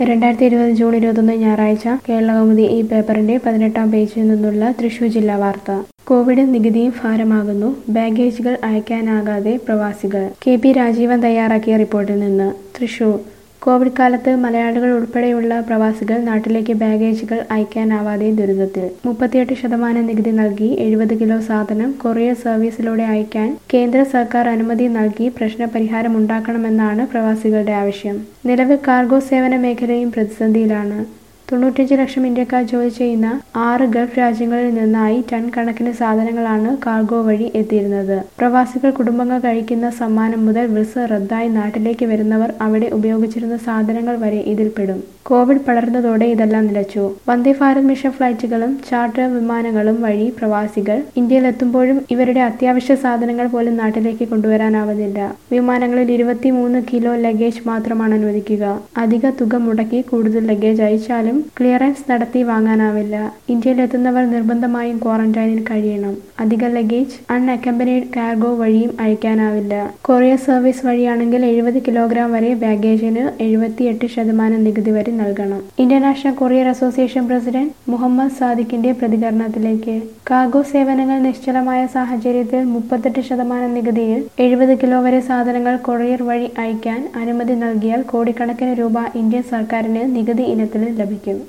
രണ്ടായിരത്തി ഇരുപത് ജൂൺ ഇരുപത്തൊന്ന് ഞായറാഴ്ച കേരളകൗമുദി ഈ പേപ്പറിന്റെ പതിനെട്ടാം പേജിൽ നിന്നുള്ള തൃശൂർ ജില്ലാ വാർത്ത കോവിഡ് നികുതിയും ഭാരമാകുന്നു ബാഗേജുകൾ അയക്കാനാകാതെ പ്രവാസികൾ കെ പി രാജീവൻ തയ്യാറാക്കിയ റിപ്പോർട്ടിൽ നിന്ന് തൃശൂർ കോവിഡ് കാലത്ത് മലയാളികൾ ഉൾപ്പെടെയുള്ള പ്രവാസികൾ നാട്ടിലേക്ക് ബാഗേജുകൾ അയക്കാനാവാതെ ദുരിതത്തിൽ മുപ്പത്തിയെട്ട് ശതമാനം നികുതി നൽകി എഴുപത് കിലോ സാധനം കൊറിയർ സർവീസിലൂടെ അയക്കാൻ കേന്ദ്ര സർക്കാർ അനുമതി നൽകി പ്രശ്നപരിഹാരം ഉണ്ടാക്കണമെന്നാണ് പ്രവാസികളുടെ ആവശ്യം നിലവിൽ കാർഗോ സേവന മേഖലയും പ്രതിസന്ധിയിലാണ് തൊണ്ണൂറ്റഞ്ച് ലക്ഷം ഇന്ത്യക്കാർ ജോലി ചെയ്യുന്ന ആറ് ഗൾഫ് രാജ്യങ്ങളിൽ നിന്നായി ടൺ കണക്കിന് സാധനങ്ങളാണ് കാർഗോ വഴി എത്തിയിരുന്നത് പ്രവാസികൾ കുടുംബങ്ങൾ കഴിക്കുന്ന സമ്മാനം മുതൽ വിസ റദ്ദായി നാട്ടിലേക്ക് വരുന്നവർ അവിടെ ഉപയോഗിച്ചിരുന്ന സാധനങ്ങൾ വരെ ഇതിൽപ്പെടും കോവിഡ് പടർന്നതോടെ ഇതെല്ലാം നിലച്ചു വന്ദേ ഭാരത് മിഷൻ ഫ്ലൈറ്റുകളും ചാർട്ടർ വിമാനങ്ങളും വഴി പ്രവാസികൾ ഇന്ത്യയിലെത്തുമ്പോഴും ഇവരുടെ അത്യാവശ്യ സാധനങ്ങൾ പോലും നാട്ടിലേക്ക് കൊണ്ടുവരാനാവുന്നില്ല വിമാനങ്ങളിൽ ഇരുപത്തിമൂന്ന് കിലോ ലഗേജ് മാത്രമാണ് അനുവദിക്കുക അധിക തുക മുടക്കി കൂടുതൽ ലഗേജ് അയച്ചാലും ക്ലിയറൻസ് നടത്തി വാങ്ങാനാവില്ല ഇന്ത്യയിലെത്തുന്നവർ നിർബന്ധമായും ക്വാറന്റൈനിൽ കഴിയണം അധിക ലഗേജ് അൺഅക്കമ്പനീഡ് കാർഗോ വഴിയും അയക്കാനാവില്ല കൊറിയർ സർവീസ് വഴിയാണെങ്കിൽ എഴുപത് കിലോഗ്രാം വരെ ബാഗേജിന് എഴുപത്തിയെട്ട് ശതമാനം നികുതി വരെ നൽകണം international courier association president Muhammad സാദിഖിന്റെ പ്രതികരണത്തിലേക്ക് കാർഗോ സേവനങ്ങൾ നിശ്ചലമായ സാഹചര്യത്തിൽ മുപ്പത്തെട്ട് ശതമാനം നികുതിയിൽ എഴുപത് കിലോ വരെ സാധനങ്ങൾ കൊറിയർ വഴി അയക്കാൻ അനുമതി നൽകിയാൽ കോടിക്കണക്കിന് രൂപ ഇന്ത്യൻ സർക്കാരിന് നികുതി ഇനത്തിൽ ലഭിക്കും